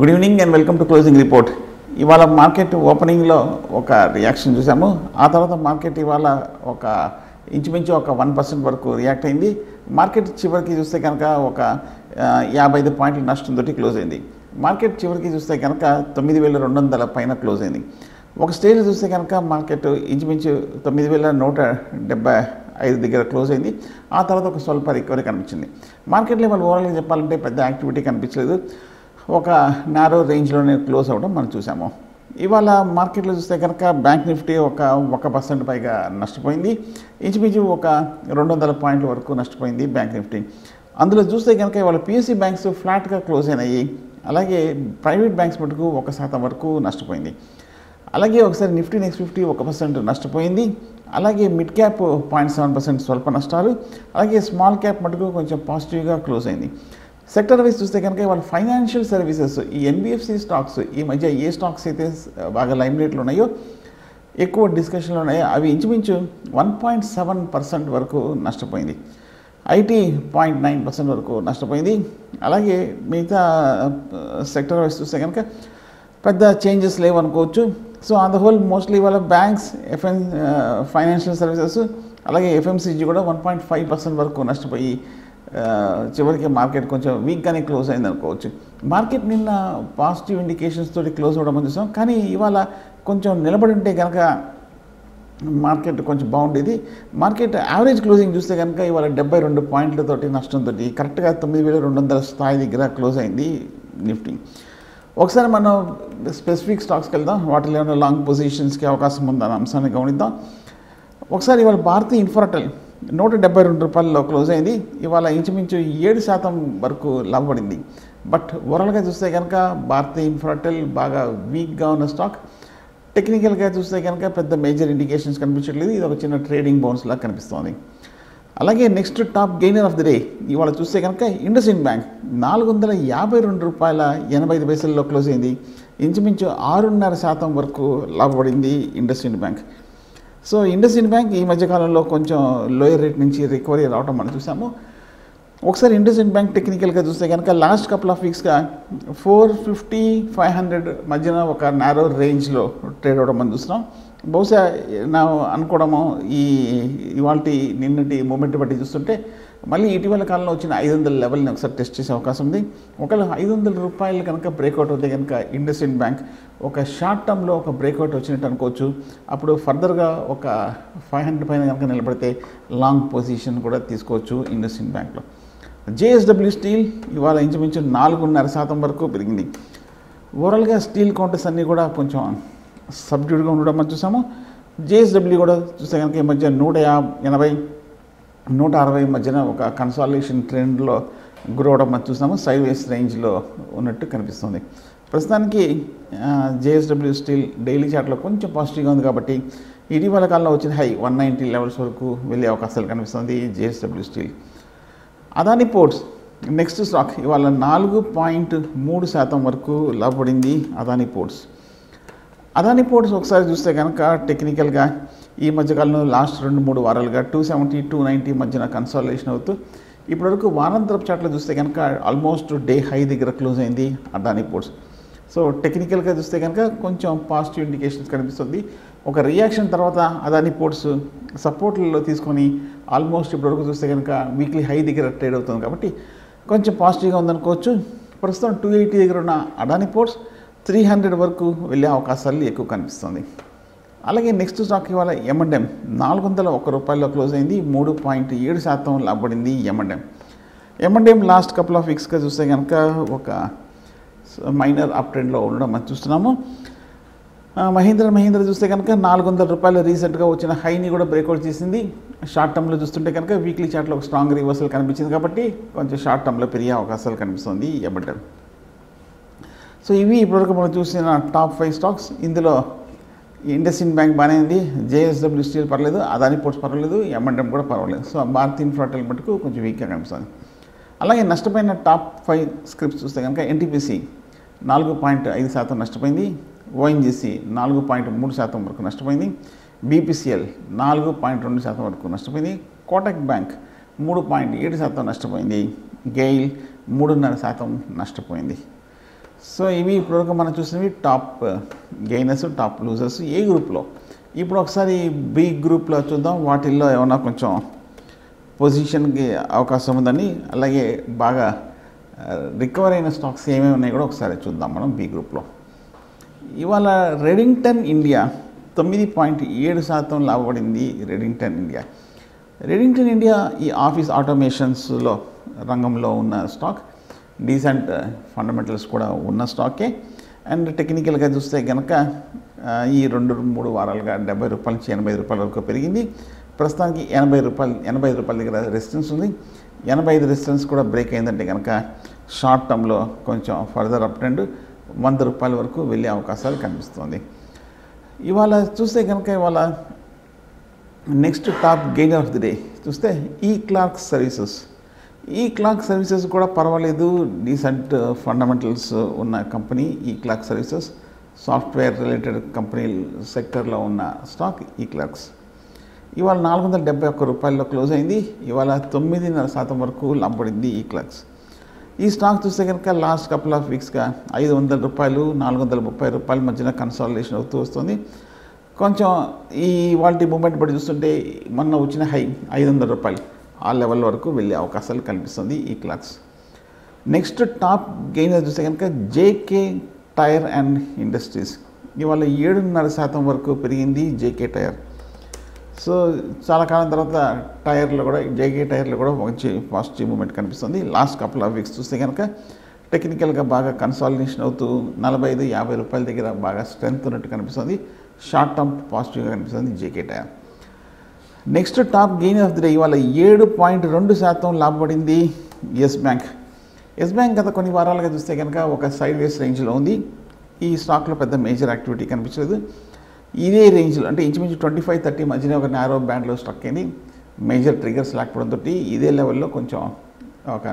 good evening and welcome to closing report ఇవాళ market ఓపెనింగ్లో ఒక రియాక్షన్ చూసాము ఆ తర్వాత మార్కెట్ ఇవాళ ఒక ఇంచుమించు ఒక వన్ పర్సెంట్ వరకు రియాక్ట్ అయింది మార్కెట్ చివరికి చూస్తే కనుక ఒక ఆ, యాభై ఐదు పాయింట్ల నష్టంతో క్లోజ్ అయింది మార్కెట్ చివరికి చూస్తే కనుక తొమ్మిది వేల రెండు వందల పైన క్లోజ్ అయింది ఒక స్టేజ్ చూస్తే కనుక మార్కెట్ ఇంచుమించు తొమ్మిది వేల నూట డెబ్బై ఐదు దగ్గర క్లోజ్ అయింది ఆ తర్వాత ఒక స్వల్ప రికవరీ కనిపించింది మార్కెట్లో ఇవాళ ఓవరాల్గా చెప్పాలంటే పెద్ద యాక్టివిటీ కనిపించలేదు ఒక నారో రేంజ్లోనే క్లోజ్ అవ్వడం మనం చూసాము ఇవాళ మార్కెట్లో చూస్తే కనుక బ్యాంక్ నిఫ్టీ ఒక ఒక పర్సెంట్ పైగా నష్టపోయింది ఇంచుమించు ఒక రెండు వందల పాయింట్ల వరకు నష్టపోయింది బ్యాంక్ నిఫ్టీ అందులో చూస్తే కనుక ఇవాళ పిఎస్సి బ్యాంక్స్ ఫ్లాట్గా క్లోజ్ అయినాయి అలాగే ప్రైవేట్ బ్యాంక్స్ మటుకు ఒక శాతం వరకు నష్టపోయింది అలాగే ఒకసారి నిఫ్టీ నెక్స్ట్ ఫిఫ్టీ ఒక పర్సెంట్ నష్టపోయింది అలాగే mid cap point seven percent స్వల్ప నష్టాలు అలాగే స్మాల్ క్యాప్ మటుకు కొంచెం పాజిటివ్గా క్లోజ్ అయింది సెక్టర్ వైజ్ చూస్తే కనుక వాళ్ళ ఫైనాన్షియల్ సర్వీసెస్ ఈ ఎన్బిఎఫ్సి స్టాక్స్ ఈ మధ్య ఏ స్టాక్స్ అయితే బాగా లైమ్ రేట్లో ఉన్నాయో ఎక్కువ డిస్కషన్లో ఉన్నాయో అవి ఇంచుమించు వన్ పాయింట్ సెవెన్ పర్సెంట్ వరకు నష్టపోయింది ఐటీ పాయింట్ నైన్ పర్సెంట్ వరకు నష్టపోయింది అలాగే మిగతా సెక్టర్ వైజ్ చూస్తే కనుక పెద్ద చేంజెస్ లేవు అనుకోవచ్చు so on the whole mostly వాళ్ళ బ్యాంక్స్ ఎఫ్ఎన్ ఫైనాన్షియల్ సర్వీసెస్ అలాగే ఎఫ్ఎంసీజీ కూడా వన్ పాయింట్ ఫైవ్ పర్సెంట్ వరకు నష్టపోయి ఆ, చివరికి మార్కెట్ కొంచెం వీక్గానే క్లోజ్ అయింది అనుకోవచ్చు మార్కెట్ నిన్న పాజిటివ్ ఇండికేషన్స్ తోటి క్లోజ్ అవ్వడం అని చూసాం కానీ ఇవాళ కొంచెం నిలబడి ఉంటే కనుక మార్కెట్ కొంచెం బాగుండేది మార్కెట్ యావరేజ్ క్లోజింగ్ చూస్తే కనుక ఇవాళ డెబ్బై రెండు పాయింట్లతోటి నష్టంతో కరెక్ట్గా తొమ్మిది వేల రెండు వందల స్థాయి దగ్గర క్లోజ్ అయింది నిఫ్టీ ఒకసారి మనం స్పెసిఫిక్ స్టాక్స్కి వెళ్దాం వాటిలో ఏమైనా లాంగ్ పొజిషన్స్కి అవకాశం ఉందన్న అంశాన్ని గమనిద్దాం ఒకసారి ఇవాళ భారతీయ ఇన్ఫ్రాటెల్ నూట డెబ్బై రెండు రూపాయల్లో క్లోజ్ అయింది ఇవాళ ఇంచుమించు ఏడు శాతం వరకు లాభపడింది బట్ ఓవరాల్గా చూస్తే కనుక భారతీయ ఇన్ఫ్రాటెల్ బాగా వీక్గా ఉన్న స్టాక్ టెక్నికల్గా చూస్తే కనుక పెద్ద మేజర్ ఇండికేషన్స్ కనిపించట్లేదు ఇది ఒక చిన్న ట్రేడింగ్ బౌన్స్ లాగా కనిపిస్తోంది అలాగే next top gainer of the day ఇవాళ చూస్తే కనుక ఇండస్ ఇండ్ బ్యాంక్ నాలుగు వందల యాభై రెండు రూపాయల ఎనభై ఐదు పైసల్లో క్లోజ్ అయింది ఇంచుమించు ఆరున్నర శాతం వరకు లాభపడింది IndusInd bank so IndusInd bank ఈ మధ్యకాలంలో కొంచెం లోయర్ రేట్ నుంచి రికవరీ రావడం మనం చూసాము ఒకసారి ఇండస్ ఇండ్ బ్యాంక్ టెక్నికల్గా చూస్తే కనుక లాస్ట్ కపుల్ ఆఫ్ వీక్స్గా ఫోర్ ఫిఫ్టీ ఫైవ్ హండ్రెడ్ మధ్యన ఒక నారో రేంజ్లో ట్రేడ్ అవ్వడం మనం చూస్తున్నాం బహుశా నా అనుకోవడము ఈ ఇవాళ నిన్నటి మూమెంట్ బట్టి చూస్తుంటే మళ్ళీ ఇటీవల కాలంలో వచ్చిన ఐదు వందల లెవెల్ని ఒకసారి టెస్ట్ చేసే అవకాశం ఉంది ఒకవేళ ఐదు వందల రూపాయలు కనుక బ్రేక్అవుట్ అవుతే కనుక ఇండస్ ఇండ్ బ్యాంక్ ఒక షార్ట్ టర్మ్లో ఒక బ్రేక్అవుట్ వచ్చినట్టు అనుకోవచ్చు అప్పుడు ఫర్దర్గా ఒక ఫైవ్ హండ్రెడ్ పైన కనుక నిలబడితే లాంగ్ పొజిషన్ కూడా తీసుకోవచ్చు ఇండస్ ఇండ్ బ్యాంక్లో జేఎస్డబ్ల్యూ స్టీల్ ఇవాళ ఇంచుమించు నాలుగున్నర శాతం వరకు పెరిగింది ఓవరాల్గా స్టీల్ కౌంటర్స్ అన్నీ కూడా కొంచెం సబ్డ్యూడ్గా ఉండడం మనం చూసాము జేఎస్డబ్ల్యూ కూడా చూస్తే కనుక ఈ మధ్య నూట యా ఎనభై నూట అరవై మధ్యన ఒక కన్సాలిడేషన్ ట్రెండ్లో గురవడం మనం చూసాము సైడ్ వేస్ రేంజ్లో ఉన్నట్టు కనిపిస్తుంది ప్రస్తుతానికి జేఎస్డబ్ల్యూ స్టీల్ డైలీ చార్ట్లో కొంచెం పాజిటివ్గా ఉంది కాబట్టి ఇటీవల కాలంలో వచ్చిన హై వన్ నైంటీ లెవెల్స్ వరకు వెళ్ళే అవకాశాలు కనిపిస్తుంది JSW steel Adani ports next stock ఇవాళ నాలుగు పాయింట్ మూడు శాతం వరకు లాభపడింది అదాని పోర్ట్స్ అదాని పోర్ట్స్ ఒకసారి చూస్తే కనుక టెక్నికల్గా ఈ మధ్యకాలంలో లాస్ట్ రెండు మూడు వారాలుగా టూ సెవెంటీ టూ నైంటీ మధ్యన కన్సాలేషన్ అవుతూ ఇప్పటివరకు వారాంతరపు చాట్లో చూస్తే కనుక ఆల్మోస్ట్ డే హై దగ్గర క్లోజ్ అయింది అదాని పోర్ట్స్ సో టెక్నికల్గా చూస్తే కనుక కొంచెం పాజిటివ్ ఇండికేషన్స్ కనిపిస్తుంది ఒక రియాక్షన్ తర్వాత అదాని పోర్ట్స్ సపోర్ట్లలో తీసుకొని ఆల్మోస్ట్ ఇప్పటివరకు చూస్తే కనుక వీక్లీ హై దగ్గర ట్రేడ్ అవుతుంది కాబట్టి కొంచెం పాజిటివ్గా ఉందనుకోవచ్చు ప్రస్తుతం టూ ఎయిటీ దగ్గర ఉన్న అదాని పోర్ట్స్ త్రీ హండ్రెడ్ వరకు వెళ్ళే అవకాశాలు ఎక్కువ కనిపిస్తుంది అలాగే నెక్స్ట్ స్టాక్ ఇవాళ ఎమ్ఎండ్ఎం నాలుగు వందల ఒక్క రూపాయల్లో క్లోజ్ అయింది మూడు పాయింట్ ఏడు శాతం లాభపడింది M and M M and M last couple of వీక్స్గా చూస్తే కనుక ఒక మైనర్ అప్ ట్రెండ్లో ఉండడం మనం చూస్తున్నాము ఆ, మహీంద్ర మహీంద్ర చూస్తే కనుక నాలుగు వందల రూపాయలు రీసెంట్గా వచ్చిన హైని కూడా బ్రేక్అవుట్ చేసింది షార్ట్ టర్మ్లో చూస్తుంటే కనుక వీక్లీ చార్ట్లో ఒక స్ట్రాంగ్ రివర్సల్ కనిపించింది కాబట్టి కొంచెం షార్ట్ టర్మ్లో పెరిగే అవకాశాలు కనిపిస్తుంది ఎబడ్డం సో ఇవి ఇప్పటివరకు మనం చూసిన టాప్ ఫైవ్ స్టాక్స్ ఇందులో ఇండస్ ఇండ్ బ్యాంక్ బాగానే ఉంది జేఎస్డబ్ల్యూ స్టీల్ పర్లేదు అదాని పోర్ట్స్ పర్వాలేదు ఎంఎండ్ఎం కూడా పర్వాలేదు సో భారత్ ఇన్ఫ్రాటెల్ మటుకు కొంచెం వీక్గా కనిపిస్తుంది అలాగే నష్టపోయిన టాప్ ఫైవ్ స్క్రిప్ట్స్ చూస్తే కనుక ఎన్టీపీసీ నాలుగు పాయింట్ ఐదు శాతం నష్టపోయింది ఓఎన్జీసీ నాలుగు పాయింట్ మూడు శాతం వరకు నష్టపోయింది బీపీసీఎల్ నాలుగు పాయింట్ రెండు శాతం వరకు నష్టపోయింది కోటక్ బ్యాంక్ మూడు పాయింట్ ఏడు శాతం నష్టపోయింది గెయిల్ మూడున్నర శాతం నష్టపోయింది సో ఇవి ఇప్పుడు మనం చూసినవి top gainers top losers A గ్రూప్లో ఇప్పుడు ఒకసారి బి గ్రూప్లో చూద్దాం వాటిల్లో ఏమన్నా కొంచెం పొజిషన్కి అవకాశం ఉందని అలాగే బాగా రికవర్ అయిన స్టాక్స్ ఏమేమి ఉన్నాయో కూడా ఒకసారి చూద్దాం మనం బి గ్రూప్లో ఇవాళ రెడింగ్టన్ ఇండియా తొమ్మిది పాయింట్ ఏడు శాతం లాభపడింది రెడింగ్టన్ ఇండియా రెడింగ్టన్ ఇండియా ఈ ఆఫీస్ ఆటోమేషన్స్లో రంగంలో ఉన్న స్టాక్ డీసెంట్ ఫండమెంటల్స్ కూడా ఉన్న స్టాకే అండ్ టెక్నికల్గా చూస్తే కనుక ఆ, ఈ రెండు మూడు వారాలుగా డెబ్బై రూపాయల నుంచి ఎనభై రూపాయల వరకు పెరిగింది ప్రస్తుతానికి ఎనభై రూపాయలు ఎనభై ఐదు రూపాయల దగ్గర రెసిస్టెన్స్ ఉంది ఎనభై ఐదు రెసిస్టెన్స్ కూడా బ్రేక్ అయిందంటే కనుక షార్ట్ టర్మ్లో కొంచెం ఫర్దర్ అప్ ట్రెండ్ వంద రూపాయల వరకు వెళ్ళే అవకాశాలు కనిపిస్తుంది ఇవాళ చూస్తే కనుక ఇవాళ next top gain of the day చూస్తే eClerx services eClerx services కూడా పర్వాలేదు డీసెంట్ ఫండమెంటల్స్ ఉన్న company eClerx services software related company సెక్టర్లో ఉన్న స్టాక్ ఈ క్లార్క్స్ ఇవాళ నాలుగు వందల డెబ్బై ఒక్క రూపాయల్లో క్లోజ్ అయింది ఇవాళ తొమ్మిదిన్నర శాతం వరకు లాభపడింది ఈ క్లార్క్స్ ఈ స్టాక్ చూస్తే కనుక లాస్ట్ కపుల్ ఆఫ్ వీక్స్గా ఐదు వందల రూపాయలు నాలుగు వందల ముప్పై రూపాయల మధ్యన కన్సాలిడేషన్ అవుతూ వస్తుంది కొంచెం ఈ వాటి మూమెంట్ బట్టి చూస్తుంటే మొన్న వచ్చిన హై ఐదు వందల రూపాయలు ఆ లెవెల్ వరకు వెళ్ళే అవకాశాలు కనిపిస్తుంది ఈ క్లాక్స్ నెక్స్ట్ టాప్ గెయినర్ చూస్తే కనుక జేకే టైర్ అండ్ ఇండస్ట్రీస్ ఇవాళ ఏడున్నర శాతం వరకు పెరిగింది జేకే టైర్ సో చాలా కాలం తర్వాత టైర్లో కూడా జేకే టైర్లో కూడా మంచి పాజిటివ్ మూమెంట్ కనిపిస్తుంది లాస్ట్ కపుల్ ఆఫ్ వీక్స్ చూస్తే కనుక టెక్నికల్గా బాగా కన్సాలిడేషన్ అవుతూ నలభై ఐదు యాభై రూపాయల దగ్గర బాగా స్ట్రెంత్ ఉన్నట్టు కనిపిస్తుంది షార్ట్ టర్మ్ పాజిటివ్గా కనిపిస్తుంది JK tyre next top gain of the day ఇవాళ ఏడు పాయింట్ రెండు శాతం లాభపడింది ఎస్ బ్యాంక్ ఎస్ బ్యాంక్ గత కొన్ని వారాలుగా చూస్తే కనుక ఒక సైడ్ వేస్ రేంజ్లో ఉంది ఈ స్టాక్లో పెద్ద మేజర్ యాక్టివిటీ కనిపించలేదు ఇదే రేంజ్లో అంటే ఇంచుమించు ట్వంటీ ఫైవ్ థర్టీ మధ్యన ఒక నారో బ్యాండ్లో స్టక్ అయింది మేజర్ ట్రిగర్స్ లేకపోవడంతో ఇదే లెవెల్లో కొంచెం ఒక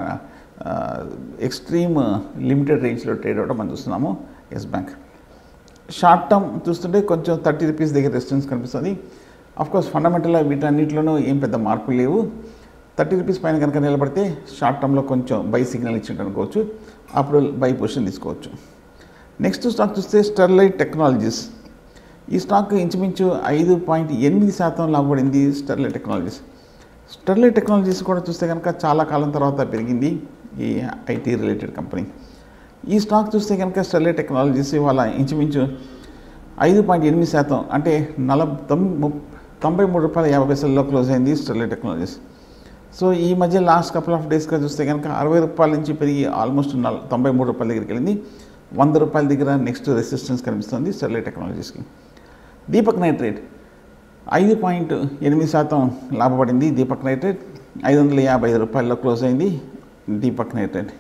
ఎక్స్ట్రీమ్ లిమిటెడ్ రేంజ్లో ట్రేడ్ అవ్వడం మనం చూస్తున్నాము ఎస్ బ్యాంక్ షార్ట్ టర్మ్ చూస్తుంటే కొంచెం థర్టీ రూపీస్ దగ్గర రెసిస్టెన్స్ కనిపిస్తుంది కోర్స్ ఫండమెంటల్గా వీటన్నిటిలోనూ ఏం పెద్ద మార్పులు లేవు థర్టీ రూపీస్ పైన కనుక నిలబడితే షార్ట్ టర్మ్లో కొంచెం బై సిగ్నల్ ఇచ్చినట్టు అనుకోవచ్చు అప్పుడు బై పొజిషన్ తీసుకోవచ్చు నెక్స్ట్ స్టాక్ చూస్తే స్టెర్లైట్ టెక్నాలజీస్ ఈ స్టాక్ ఇంచుమించు ఐదు పాయింట్ ఎనిమిది శాతం లాభపడింది స్టెర్లైట్ టెక్నాలజీస్ స్టెర్లైట్ టెక్నాలజీస్ కూడా చూస్తే కనుక చాలా కాలం తర్వాత పెరిగింది ఈ ఐటీ రిలేటెడ్ కంపెనీ ఈ స్టాక్ చూస్తే కనుక స్టెర్లైట్ టెక్నాలజీస్ ఇవాళ ఇంచుమించు ఐదు పాయింట్ ఎనిమిది శాతం అంటే నలభై తొమ్ తొంభై మూడు రూపాయల యాభై పైసల్లో క్లోజ్ అయింది స్టెర్లైట్ టెక్నాలజీస్ సో ఈ మధ్య లాస్ట్ కపుల్ ఆఫ్ డేస్గా చూస్తే కనుక అరవై రూపాయల నుంచి పెరిగి ఆల్మోస్ట్ నల తొంభై మూడు రూపాయల దగ్గరికి వెళ్ళింది వంద రూపాయల దగ్గర నెక్స్ట్ రెసిస్టెన్స్ కనిపిస్తుంది స్టెర్లైట్ టెక్నాలజీస్కి దీపక్ నైట్రేట్ ఐదు పాయింట్ ఎనిమిది శాతం లాభపడింది దీపక్ నైట్రేట్ ఐదు వందల యాభై ఐదు రూపాయల్లో క్లోజ్ అయింది దీపక్ నైట్రేట్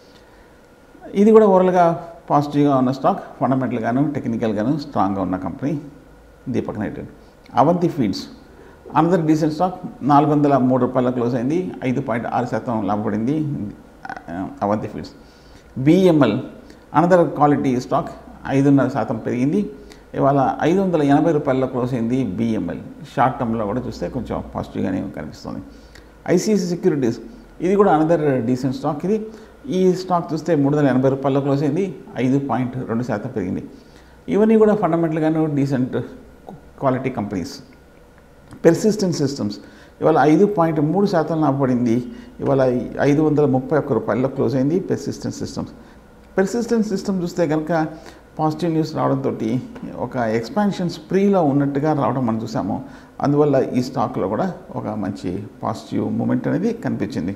ఇది కూడా ఓవరాల్గా పాజిటివ్గా ఉన్న స్టాక్ ఫండమెంటల్గాను టెక్నికల్గాను స్ట్రాంగ్గా ఉన్న company Deepak Nitrite Avanti Feeds another decent stock నాలుగు వందల మూడు రూపాయల క్లోజ్ అయింది ఐదు పాయింట్ ఆరు శాతం లాభపడింది ఆ, Avanti Feeds BML another quality stock ఐదున్నర శాతం పెరిగింది ఇవాళ ఐదు వందల ఎనభై రూపాయల్లో క్లోజ్ అయింది బిఎంఎల్ షార్ట్ టర్మ్లో కూడా చూస్తే కొంచెం పాజిటివ్గానే కనిపిస్తుంది ఐసిఐసి సెక్యూరిటీస్ ఇది కూడా అనదర్ డీసెంట్ స్టాక్ ఇది ఈ స్టాక్ చూస్తే మూడు వందల ఎనభై రూపాయల్లో క్లోజ్ అయింది ఐదు పాయింట్ రెండు శాతం పెరిగింది ఇవన్నీ కూడా ఫండమెంటల్గాను decent quality companies Persistent Systems ఇవాళ ఐదు పాయింట్ మూడు శాతం లాభపడింది ఇవాళ ఐదు వందల ముప్పై ఒక్క రూపాయల్లో క్లోజ్ అయింది పెర్సిస్టెంట్ సిస్టమ్స్ పెర్సిస్టెంట్ సిస్టమ్ చూస్తే కనుక పాజిటివ్ న్యూస్ రావడంతో ఒక ఎక్స్పాన్షన్ స్ప్రీలో ఉన్నట్టుగా రావడం మనం చూసాము అందువల్ల ఈ స్టాక్లో కూడా ఒక మంచి పాజిటివ్ మూమెంట్ అనేది కనిపించింది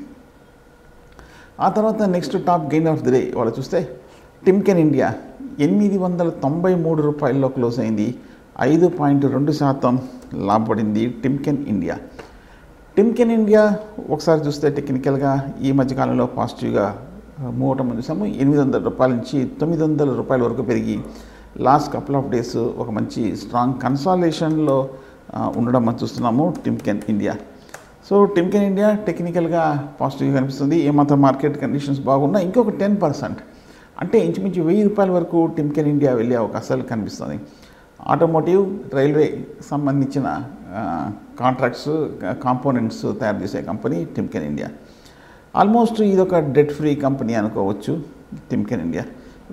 ఆ తర్వాత next top gain of the day వాళ్ళు చూస్తే టిమ్కెన్ ఇండియా ఎనిమిది వందల తొంభై మూడు రూపాయల్లో క్లోజ్ అయింది ఐదు పాయింట్ రెండు శాతం లాభపడింది టిమ్కెన్ ఇండియా టిమ్కెన్ ఇండియా ఒకసారి చూస్తే టెక్నికల్గా ఈ మధ్యకాలంలో పాజిటివ్గా మూవ్ అవటం మనం చూసాము ఎనిమిది వందల రూపాయల నుంచి తొమ్మిది వందల రూపాయల వరకు పెరిగి లాస్ట్ కపుల్ ఆఫ్ డేస్ ఒక మంచి స్ట్రాంగ్ కన్సాలేషన్లో ఉండడం మనం చూస్తున్నాము Timken India so Timken India టెక్నికల్గా పాజిటివ్గా కనిపిస్తుంది ఏమాత్రం మార్కెట్ కండిషన్స్ బాగున్నా ఇంకొక టెన్ పర్సెంట్ అంటే ఇంచుమించు వెయ్యి రూపాయల వరకు టిమ్కెన్ ఇండియా వెళ్ళే అవకాశాలు కనిపిస్తుంది ఆటోమోటివ్ రైల్వే సంబంధించిన కాంట్రాక్ట్స్ కాంపోనెంట్స్ తయారు చేసే కంపెనీ టిమ్కెన్ ఇండియా ఆల్మోస్ట్ ఇది ఒక డెట్ ఫ్రీ కంపెనీ అనుకోవచ్చు టిమ్కెన్ ఇండియా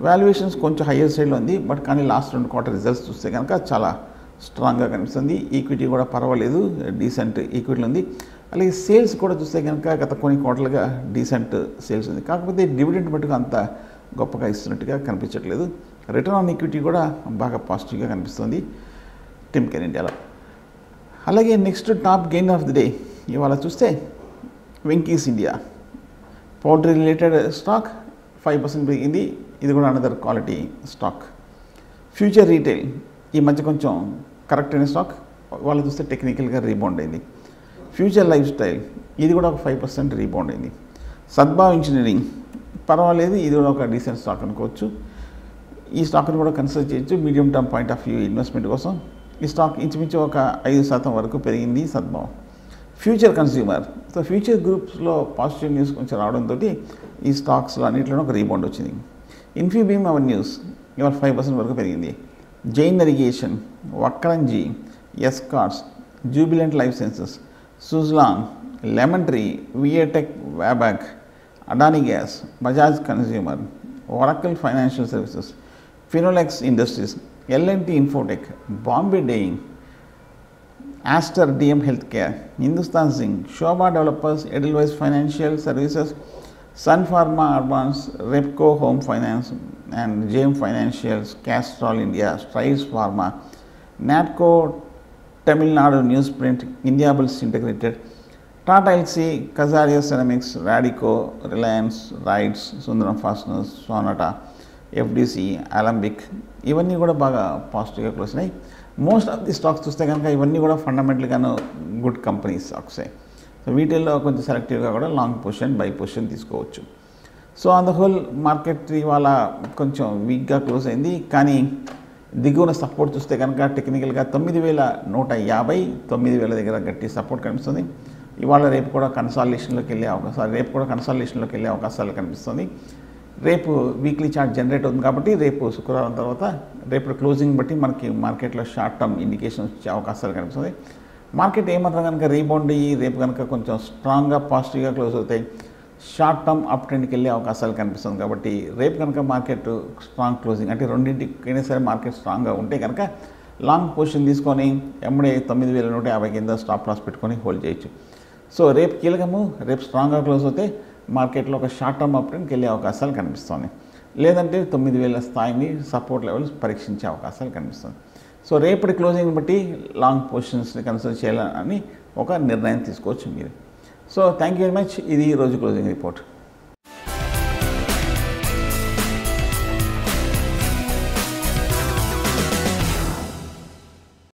వాల్యుయేషన్స్ కొంచెం హయ్యర్ సైడ్లో ఉంది బట్ కానీ లాస్ట్ రెండు క్వార్టర్ రిజల్ట్స్ చూస్తే కనుక చాలా స్ట్రాంగ్గా కనిపిస్తుంది ఈక్విటీ కూడా పర్వాలేదు డీసెంట్ ఈక్విటీలో ఉంది అలాగే సేల్స్ కూడా చూస్తే కనుక గత కొన్ని క్వార్టర్లుగా డీసెంట్ సేల్స్ ఉంది కాకపోతే డివిడెంట్ మట్టుకు అంత గొప్పగా ఇస్తున్నట్టుగా కనిపించట్లేదు రిటర్న్ ఆన్ ఈక్విటీ కూడా బాగా పాజిటివ్గా కనిపిస్తుంది టిమ్ కెన్ ఇండియాలో అలాగే next top gain of the day ఇవాళ చూస్తే Venky's India poultry related stock five percent పెరిగింది ఇది కూడా another quality stock Future Retail ఈ మధ్య కొంచెం కరెక్ట్ అయిన స్టాక్ వాళ్ళు చూస్తే టెక్నికల్గా రీబౌండ్ అయింది ఫ్యూచర్ లైఫ్ స్టైల్ ఇది కూడా ఒక ఫైవ్ పర్సెంట్ రీబౌండ్ అయింది సద్భావ్ ఇంజనీరింగ్ పర్వాలేదు ఇది కూడా ఒక డీసెంట్ స్టాక్ అనుకోవచ్చు ఈ స్టాక్ని కూడా కన్సిడర్ చేయొచ్చు medium term point of view investment కోసం ఈ స్టాక్ ఇంచుమించు ఒక ఐదు శాతం వరకు పెరిగింది సద్భావం ఫ్యూచర్ కన్స్యూమర్ సో ఫ్యూచర్ గ్రూప్స్లో పాజిటివ్ న్యూస్ కొంచెం రావడంతో ఈ స్టాక్స్లో అన్నింటిలోనూ ఒక రీబౌండ్ వచ్చింది ఇన్ఫీబీమ్ అవర్ న్యూస్ ఇవాళ ఫైవ్ పర్సెంట్ వరకు పెరిగింది Jain Irrigation Vakrangee Escorts Jubilant Life Sciences Suzlon Lemon Tree VA Tech Wabag Adani Gas Bajaj Consumer Oracle Financial Services Finolex Industries L and T Infotech Bombay Dyeing Aster DM health Healthcare Hindustan Zinc Sobha Developers Edelweiss Financial Services Sun Pharma అర్బాన్స్ Repco Home Finance and JM Financials Castrol India Strides Pharma Natco Tamil Nadu Newsprint Indiabulls Integrated Tata Elxsi Kajaria Ceramics Radico Reliance రైడ్స్ Sundaram Fasteners Sonata FDC Alembic ఇవన్నీ కూడా బాగా పాజిటివ్గా close అయినాయి most of the stocks చూస్తే కనుక ఇవన్నీ కూడా ఫండమెంటల్గాను గుడ్ కంపెనీ స్టాక్సే సో వీటిల్లో కొంచెం సెలెక్టివ్గా కూడా లాంగ్ పొజిషన్ బై పొజిషన్ తీసుకోవచ్చు so on the whole market ఇవాళ కొంచెం వీక్గా క్లోజ్ అయింది కానీ దిగువన సపోర్ట్ చూస్తే కనుక టెక్నికల్గా తొమ్మిది వేల నూట యాభై తొమ్మిది వేల దగ్గర గట్టి సపోర్ట్ కనిపిస్తుంది ఇవాళ రేపు కూడా కన్సాలిడేషన్లోకి వెళ్ళే అవకాశాలు రేపు కూడా కన్సాలిడేషన్లోకి వెళ్ళే అవకాశాలు కనిపిస్తుంది రేపు వీక్లీ చార్ట్ జనరేట్ అవుతుంది కాబట్టి రేపు శుక్రవారం తర్వాత రేపు క్లోజింగ్ బట్టి మనకి మార్కెట్లో షార్ట్ టర్మ్ ఇండికేషన్ వచ్చే అవకాశాలు కనిపిస్తుంది మార్కెట్ ఏమాత్రం కనుక రీబౌండ్ అయ్యి రేపు కనుక కొంచెం స్ట్రాంగ్గా పాజిటివ్గా క్లోజ్ అవుతాయి షార్ట్ టర్మ్ అప్ ట్రెండ్కి వెళ్ళే అవకాశాలు కనిపిస్తుంది కాబట్టి రేపు కనుక మార్కెట్ స్ట్రాంగ్ క్లోజింగ్ అంటే రెండింటికైనా సరే మార్కెట్ స్ట్రాంగ్గా ఉంటే కనుక లాంగ్ పొజిషన్ తీసుకొని ఎమ్మడే తొమ్మిది వేల నూట యాభై కింద స్టాప్ లాస్ పెట్టుకొని హోల్డ్ చేయొచ్చు సో రేపు కీలకము రేపు స్ట్రాంగ్గా క్లోజ్ అవుతే మార్కెట్లో ఒక షార్ట్ టర్మ్ అప్ ట్రెండ్కి వెళ్ళే అవకాశాలు కనిపిస్తున్నాయి లేదంటే తొమ్మిది వేల స్థాయిని సపోర్ట్ లెవెల్స్ పరీక్షించే అవకాశాలు కనిపిస్తుంది సో రేపటి క్లోజింగ్ బట్టి లాంగ్ పొజిషన్స్ని కన్సిడర్ చేయాలని ఒక నిర్ణయం తీసుకోవచ్చు మీరు so thank you very much ఇది ఈ రోజు క్లోజింగ్ రిపోర్ట్